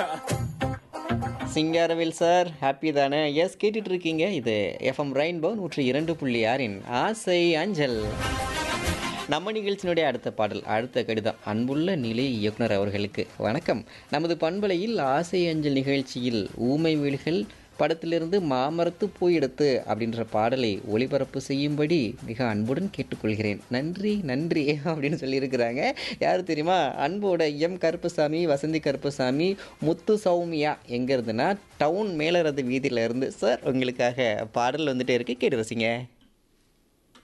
Singaravel sir happy தானே yes கேட்டுட்டு இருக்கீங்க இது எஃப்எம் ரெயின்போ நூற்றி இரண்டு புள்ளி ஆறின் ஆசை அஞ்சல் நம்ம நிகழ்ச்சியினுடைய அடுத்த பாடல் அடுத்த கடிதம் அன்புள்ள நிலை இயக்குனர் அவர்களுக்கு வணக்கம் நமது பண்பலையில் ஆசை அஞ்சல் நிகழ்ச்சியில் ஊமை வீடுகள் படத்திலிருந்து மாமரத்து போயிடுத்து அப்படின்ற பாடலை ஒளிபரப்பு செய்யும்படி மிக அன்புடன் கேட்டுக்கொள்கிறேன் நன்றி நன்றி அப்படின்னு சொல்லியிருக்கிறாங்க யார் தெரியுமா அன்போட எம் கருப்பசாமி வசந்தி கருப்பசாமி முத்து சௌமியா எங்கே இருந்துன்னா டவுன் மேலரது வீதியில இருந்து சார் உங்களுக்காக பாடல் வந்துட்டே இருக்கு கேட்டு ரசிங்க